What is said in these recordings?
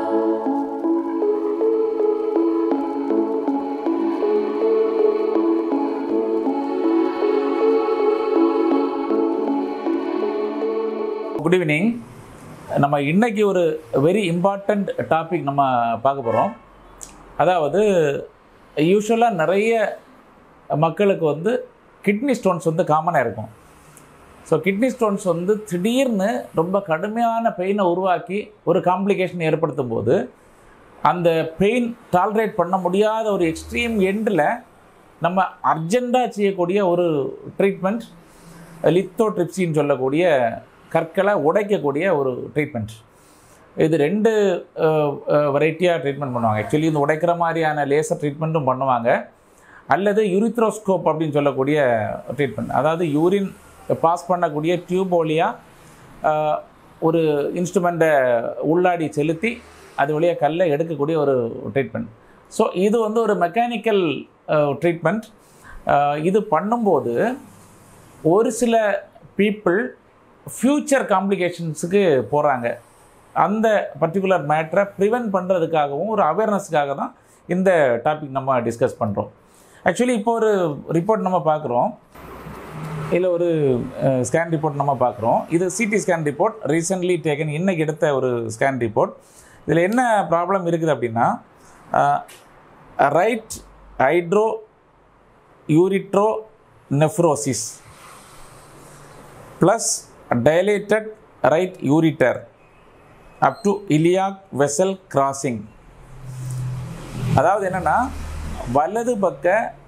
good evening நம்ம இன்னைக்கு ஒரு வெரி இம்பார்ட்டண்ட் டாபிக் நம்ம பார்க்க போகிறோம் அதாவது யூஸ்வலாக நிறைய மக்களுக்கு வந்து கிட்னி ஸ்டோன்ஸ் வந்து காமனாக இருக்கும் ஸோ கிட்னி ஸ்டோன்ஸ் வந்து திடீர்னு ரொம்ப கடுமையான பெயினை உருவாக்கி ஒரு காம்ப்ளிகேஷன் ஏற்படுத்தும் போது அந்த பெயின் டாலரேட் பண்ண முடியாத ஒரு எக்ஸ்ட்ரீம் எண்டில் நம்ம அர்ஜெண்ட்டாக செய்யக்கூடிய ஒரு ட்ரீட்மெண்ட் லித்தோட்ரிப்சின்னு சொல்லக்கூடிய கற்களை உடைக்கக்கூடிய ஒரு ட்ரீட்மெண்ட் இது ரெண்டு வெரைட்டியாக ட்ரீட்மெண்ட் பண்ணுவாங்க ஆக்சுவலி இந்த உடைக்கிற மாதிரியான லேசர் ட்ரீட்மெண்ட்டும் பண்ணுவாங்க அல்லது யூரித்ரோஸ்கோப் அப்படின்னு சொல்லக்கூடிய ட்ரீட்மெண்ட் அதாவது யூரின் பாஸ் பண்ணக்கூடிய டியூப் வழியாக ஒரு இன்ஸ்ட்ருமெண்ட்டை உள்ளாடி செலுத்தி அது வழியாக கல்லை எடுக்கக்கூடிய ஒரு ட்ரீட்மெண்ட் ஸோ இது வந்து ஒரு மெக்கானிக்கல் ட்ரீட்மெண்ட் இது பண்ணும்போது ஒரு சில பீப்புள் ஃப்யூச்சர் காம்ப்ளிகேஷன்ஸுக்கு போகிறாங்க அந்த பர்டிகுலர் மேட்ரை ப்ரிவென்ட் பண்ணுறதுக்காகவும் ஒரு அவேர்னஸ்க்காக தான் இந்த டாபிக் நம்ம டிஸ்கஸ் பண்ணுறோம் ஆக்சுவலி இப்போ ஒரு ரிப்போர்ட் நம்ம பார்க்குறோம் இதில் ஒரு ஸ்கேன் ரிப்போர்ட் நம்ம பார்க்குறோம் இது CT scan report recently taken இன்னைக்கு எடுத்த ஒரு ஸ்கேன் ரிப்போர்ட் இதில் என்ன ப்ராப்ளம் இருக்குது அப்படின்னா right hydroureteronephrosis plus dilated right ureter up to iliac vessel crossing அதாவது என்னென்னா வலது பக்க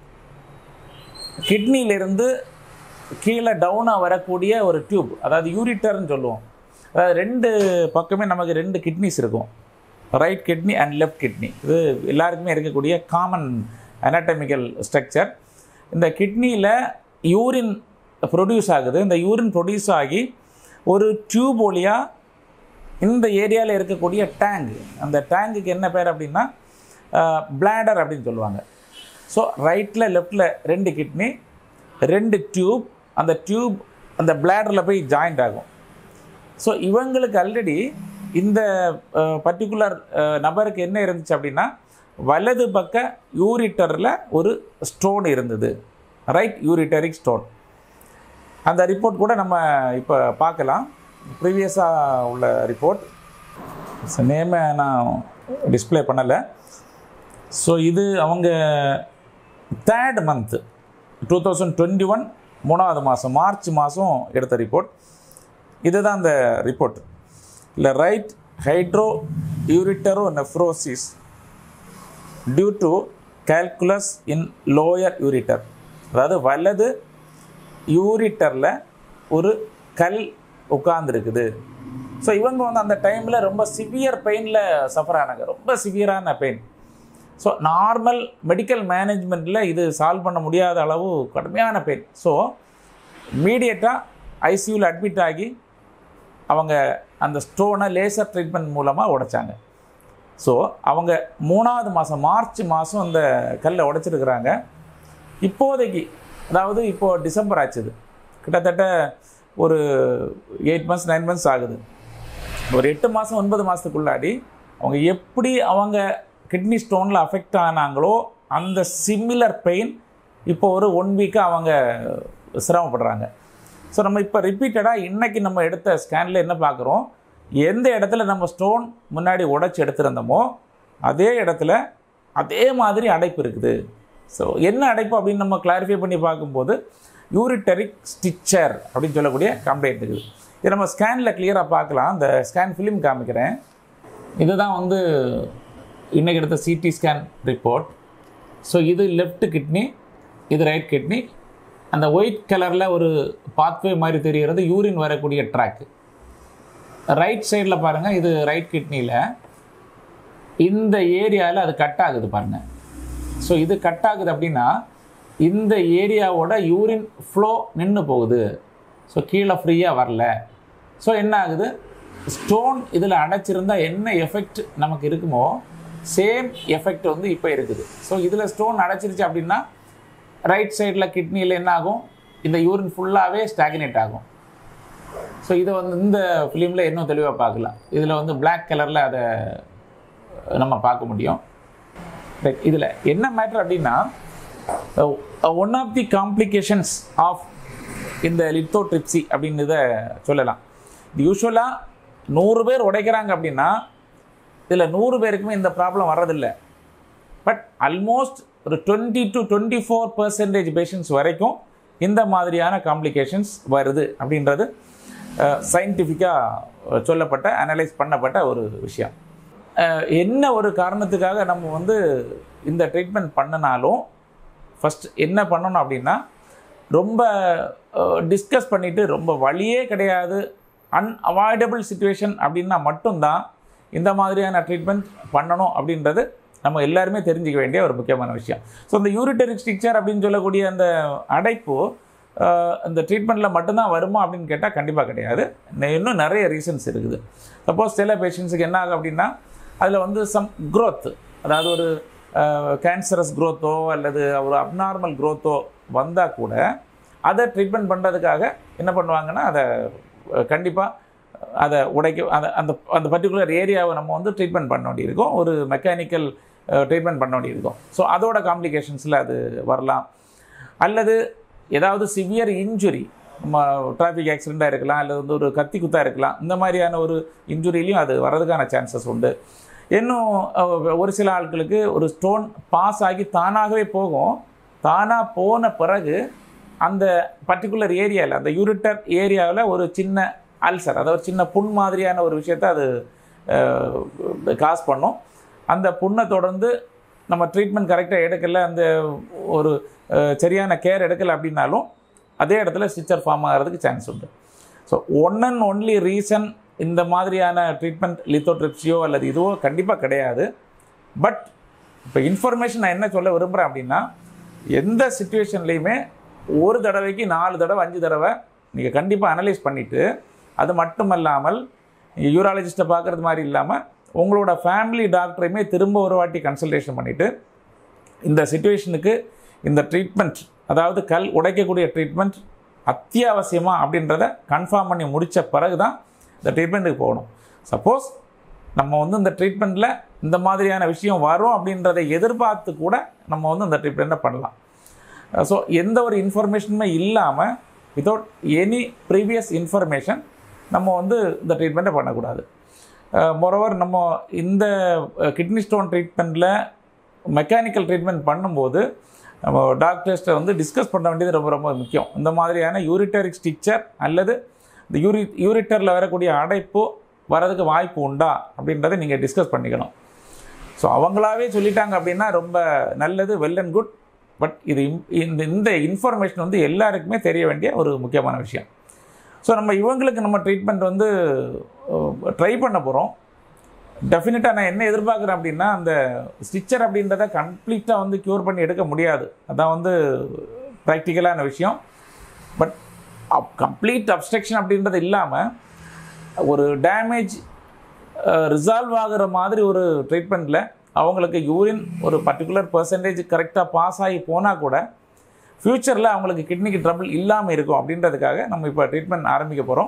கிட்னியிலிருந்து கீழே டவுனாக வரக்கூடிய ஒரு டியூப் அதாவது யூரிட்டர்னு சொல்லுவோம் அதாவது ரெண்டு பக்கமே நமக்கு ரெண்டு கிட்னிஸ் இருக்கும் right kidney and left kidney இது எல்லாருக்குமே இருக்கக்கூடிய காமன் அனாட்டமிக்கல் ஸ்ட்ரக்சர் இந்த கிட்னியில் யூரின் ப்ரொடியூஸ் ஆகுது இந்த யூரின் ப்ரொடியூஸ் ஆகி ஒரு டியூப் வழியாக இந்த ஏரியாவில் இருக்கக்கூடிய டேங்க் அந்த டேங்குக்கு என்ன பேர் அப்படின்னா பிளாடர் அப்படின்னு சொல்லுவாங்க ஸோ ரைட்டில் லெஃப்டில் ரெண்டு கிட்னி ரெண்டு டியூப் அந்த டியூப் அந்த பிளாடரில் போய் ஜாயிண்ட் ஆகும் ஸோ இவங்களுக்கு ஆல்ரெடி இந்த பர்டிகுலர் நபருக்கு என்ன இருந்துச்சு அப்படின்னா வலது பக்க யூரிட்டரில் ஒரு ஸ்டோன் இருந்தது ரைட் யூரிட்டரிக் ஸ்டோன் அந்த ரிப்போர்ட் கூட நம்ம இப்போ பார்க்கலாம் ப்ரீவியஸாக உள்ள ரிப்போர்ட் நேமை நான் டிஸ்பிளே பண்ணலை ஸோ இது அவங்க third month two thousand twenty one மூணாவது மாதம் மார்ச் மாதம் எடுத்த ரிப்போர்ட் இதுதான் அந்த ரிப்போர்ட் இல்லை right hydroureteronephrosis due to calculus in lower ureter அதாவது வலது யூரிட்டரில் ஒரு கல் உட்காந்துருக்குது ஸோ இவங்க வந்து அந்த டைமில் ரொம்ப சிவியர் பெயினில் சஃபர் ஆனாங்க ரொம்ப சிவியரான பெயின் ஸோ நார்மல் மெடிக்கல் மேனேஜ்மெண்ட்டில் இது சால்வ் பண்ண முடியாத அளவு கடுமையான பெயின் ஸோ இம்மீடியட்டாக ஐசியூவில் அட்மிட் ஆகி அவங்க அந்த ஸ்டோனை லேசர் ட்ரீட்மெண்ட் மூலமாக உடைச்சாங்க ஸோ அவங்க மூணாவது மாதம் மார்ச் மாதம் அந்த கல்லை உடைச்சிருக்கிறாங்க இப்போதைக்கு அதாவது இப்போது டிசம்பர் ஆச்சுது கிட்டத்தட்ட ஒரு எயிட் மந்த்ஸ் நைன் மந்த்ஸ் ஆகுது ஒரு எட்டு மாதம் ஒன்பது மாதத்துக்குள்ளாடி அவங்க எப்படி அவங்க கிட்னி ஸ்டோனில் அஃபெக்ட் ஆனாங்களோ அந்த சிமிலர் பெயின் இப்போ ஒரு ஒன் வீக்காக அவங்க சிரமப்படுறாங்க ஸோ நம்ம இப்போ ரிப்பீட்டடாக இன்றைக்கி நம்ம எடுத்த ஸ்கேனில் என்ன பார்க்குறோம் எந்த இடத்துல நம்ம ஸ்டோன் முன்னாடி உடச்சி எடுத்திருந்தோமோ அதே இடத்துல அதே மாதிரி அடைப்பு இருக்குது ஸோ என்ன அடைப்பு அப்படின்னு நம்ம கிளாரிஃபை பண்ணி பார்க்கும்போது யூரிட்டரிக் ஸ்டிச்சர் அப்படின்னு சொல்லக்கூடிய கம்ப்ளைண்ட் இருக்குது இது நம்ம ஸ்கேனில் கிளியராக பார்க்கலாம் அந்த ஸ்கேன் ஃபிலிம் காமிக்கிறேன் இதுதான் வந்து இன்றைக்கி எடுத்த சிடி ஸ்கேன் ரிப்போர்ட் ஸோ இது லெஃப்ட் கிட்னி இது ரைட் கிட்னி அந்த ஒயிட் கலரில் ஒரு பாத்வே மாதிரி தெரிகிறது யூரின் வரக்கூடிய ட்ராக்கு ரைட் சைடில் பாருங்கள் இது ரைட் கிட்னியில் இந்த ஏரியாவில் அது கட் ஆகுது பாருங்கள் ஸோ இது கட் ஆகுது அப்படின்னா இந்த ஏரியாவோட யூரின் ஃப்ளோ நின்று போகுது ஸோ கீழே ஃப்ரீயாக வரல ஸோ என்ன ஆகுது ஸ்டோன் இதில் அடைச்சிருந்தா என்ன எஃபெக்ட் நமக்கு இருக்குமோ சேம் எஃபெக்ட் வந்து இப்போ இருக்குது ஸோ இதில் ஸ்டோன் அடைச்சிருச்சு அப்படின்னா ரைட் சைடில் கிட்னியில் என்ன ஆகும் இந்த யூரின் ஃபுல்லாகவே ஸ்டாக்னேட் ஆகும் ஸோ இதை வந்து இந்த ஃபிலிமில் இன்னும் தெளிவாக பார்க்கலாம் இதில் வந்து Black கலரில் அதை நம்ம பார்க்க முடியும் ரைட் இதில் என்ன மேட்டர் அப்படின்னா one of the complications of இந்த லித்தோட்ரிப்சி அப்படின்றத சொல்லலாம் இது யூஸ்வலாக நூறு பேர் உடைக்கிறாங்க அப்படின்னா இதில் நூறு பேருக்குமே இந்த ப்ராப்ளம் வர்றதில்லை பட் ஆல்மோஸ்ட் ஒரு twenty to twenty four percentage patients வரைக்கும் இந்த மாதிரியான காம்ப்ளிகேஷன்ஸ் வருது அப்படின்றது சயின்டிஃபிக்காக சொல்லப்பட்ட அனலைஸ் பண்ணப்பட்ட ஒரு விஷயம் அஹ், என்ன ஒரு காரணத்துக்காக நம்ம வந்து இந்த ட்ரீட்மெண்ட் பண்ணினாலும் ஃபஸ்ட் என்ன பண்ணணும் அப்படின்னா ரொம்ப டிஸ்கஸ் பண்ணிவிட்டு ரொம்ப வழியே கிடையாது அன்அவாய்டபிள் சுச்சுவேஷன் அப்படின்னா மட்டும்தான் இந்த மாதிரியான ட்ரீட்மெண்ட் பண்ணணும் அப்படின்றது நம்ம எல்லாருமே தெரிஞ்சுக்க வேண்டிய ஒரு முக்கியமான விஷயம் ஸோ இந்த யூரிட்டரி ஸ்ட்ரிக்சர் அப்படின்னு சொல்லக்கூடிய அந்த அடைப்பு அஹ், இந்த ட்ரீட்மெண்ட்டில் மட்டும்தான் வருமா அப்படின்னு கேட்டால் கண்டிப்பாக கிடையாது இன்னும் இன்னும் நிறைய ரீசன்ஸ் இருக்குது சப்போஸ் சில பேஷண்ட்ஸுக்கு என்ன ஆகும் அப்படின்னா அதில் வந்து சம் growth அதாவது ஒரு கேன்சரஸ் growth-ஓ அல்லது ஒரு அப்நார்மல் growth-ஓ வந்தால் கூட அதை ட்ரீட்மெண்ட் பண்ணுறதுக்காக என்ன பண்ணுவாங்கன்னா அதை கண்டிப்பாக அதை உடைக்க அந்த அந்த அந்த பர்டிகுலர் ஏரியாவை நம்ம வந்து ட்ரீட்மெண்ட் பண்ண வேண்டியிருக்கும் ஒரு மெக்கானிக்கல் ட்ரீட்மெண்ட் பண்ண வேண்டியிருக்கும் ஸோ அதோட காம்ப்ளிகேஷன்ஸில் அது வரலாம் அல்லது ஏதாவது சிவியர் இன்ஜுரி நம்ம டிராஃபிக் ஆக்சிடெண்ட்டாக இருக்கலாம் அல்லது வந்து ஒரு கத்தி குத்தா இருக்கலாம் இந்த மாதிரியான ஒரு இன்ஜுரிலையும் அது வர்றதுக்கான சான்சஸ் உண்டு இன்னும் அஹ், ஒரு சில ஆட்களுக்கு ஒரு ஸ்டோன் பாஸ் ஆகி தானாகவே போகும் தானாக போன பிறகு அந்த பர்டிகுலர் ஏரியாவில் அந்த யூரிட்டர் ஏரியாவில் ஒரு சின்ன அல்சர் அதாவது ஒரு சின்ன புண் மாதிரியான ஒரு விஷயத்தை அது காஸ் பண்ணும் அந்த புண்ணை தொடர்ந்து நம்ம ட்ரீட்மெண்ட் கரெக்டாக எடுக்கல அந்த ஒரு அஹ், சரியான கேர் எடுக்கலை அப்படின்னாலும் அதே இடத்துல ஸ்டிச்சர் ஃபார்ம் ஆகிறதுக்கு சான்ஸ் உண்டு so one and only reason இந்த மாதிரியான ட்ரீட்மெண்ட் லித்தோட்ரிப்ஸியோ அல்லது இதுவோ கண்டிப்பாக கிடையாது பட் இப்போ இன்ஃபர்மேஷன் நான் என்ன சொல்ல விரும்புகிறேன் அப்படின்னா எந்த சுச்சுவேஷன்லேயுமே ஒரு தடவைக்கு நாலு தடவை அஞ்சு தடவை நீங்கள் கண்டிப்பாக அனலைஸ் பண்ணிவிட்டு அது மட்டுமல்லாமல் நீங்கள் யூராலஜிஸ்ட்டை பார்க்குறது மாதிரி இல்லாமல் உங்களோட ஃபேமிலி டாக்டரையுமே திரும்ப ஒரு வாட்டி கன்சல்டேஷன் பண்ணிவிட்டு இந்த சுச்சுவேஷனுக்கு இந்த ட்ரீட்மெண்ட் அதாவது கல் உடைக்கக்கூடிய ட்ரீட்மெண்ட் அத்தியாவசியமா அப்படின்றத கன்ஃபார்ம் பண்ணி முடித்த பிறகு தான் இந்த ட்ரீட்மெண்ட்டுக்கு போகணும் சப்போஸ் நம்ம வந்து இந்த ட்ரீட்மெண்ட்டில் இந்த மாதிரியான விஷயம் வரும் அப்படின்றதை எதிர்பார்த்து கூட நம்ம வந்து இந்த ட்ரீட்மெண்ட்டை பண்ணலாம் ஸோ எந்த ஒரு இன்ஃபர்மேஷனுமே இல்லாமல் வித்தவுட் எனி ப்ரீவியஸ் இன்ஃபர்மேஷன் நம்ம வந்து இந்த ட்ரீட்மெண்ட்டை பண்ணக்கூடாது மொரோவர் நம்ம இந்த கிட்னி ஸ்டோன் ட்ரீட்மெண்ட்டில் மெக்கானிக்கல் ட்ரீட்மெண்ட் பண்ணும்போது நம்ம டாக்டர்ஸ்ட்டை வந்து டிஸ்கஸ் பண்ண வேண்டியது ரொம்ப ரொம்ப முக்கியம் இந்த மாதிரியான யூரிட்டரிக் ஸ்டிக்சர் அல்லது இந்த யூரி யூரிட்டரில் வரக்கூடிய அடைப்பு வரதுக்கு வாய்ப்பு உண்டா அப்படின்றத நீங்கள் டிஸ்கஸ் பண்ணிக்கணும் ஸோ அவங்களாவே சொல்லிட்டாங்க அப்படின்னா ரொம்ப நல்லது வெல் அண்ட் குட் பட் இது im- இந்த இந்த இன்ஃபர்மேஷன் வந்து எல்லாருக்குமே தெரிய வேண்டிய ஒரு முக்கியமான விஷயம் ஸோ நம்ம இவங்களுக்கு நம்ம ட்ரீட்மெண்ட் வந்து ட்ரை பண்ண போகிறோம் டெஃபினட்டாக நான் என்ன எதிர்பார்க்குறேன் அப்படின்னா அந்த ஸ்டிச்சர் அப்படின்றத கம்ப்ளீட்டாக வந்து க்யூர் பண்ணி எடுக்க முடியாது அதான் வந்து ப்ராக்டிக்கலான விஷயம் பட் கம்ப்ளீட் அப்ஸ்ட்ரக்ஷன் அப்படின்றது இல்லாமல் ஒரு டேமேஜ் ரிசால்வ் ஆகுற மாதிரி ஒரு ட்ரீட்மெண்ட்டில் அவங்களுக்கு யூரின் ஒரு பர்டிகுலர் பர்சன்டேஜ் கரெக்டாக பாஸ் ஆகி போனால் கூட ஃப்யூச்சரில் அவங்களுக்கு கிட்னிக்கு ட்ரபிள் இல்லாமல் இருக்கும் அப்படின்றதுக்காக நம்ம இப்போ ட்ரீட்மெண்ட் ஆரம்பிக்க போகிறோம்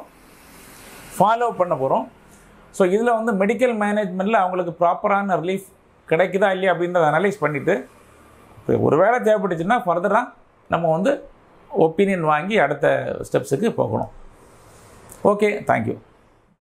ஃபாலோ பண்ண போகிறோம் ஸோ இதில் வந்து மெடிக்கல் மேனேஜ்மெண்ட்டில் அவங்களுக்கு ப்ராப்பரான ரிலீஃப் கிடைக்குதா இல்லையா அப்படின்றத அனலைஸ் பண்ணிவிட்டு ஒருவேளை தேவைப்பட்டுச்சுன்னா ஃபர்தராக நம்ம வந்து ஒப்பீனியன் வாங்கி அடுத்த ஸ்டெப்ஸுக்கு போகணும் ஓகே தேங்க்யூ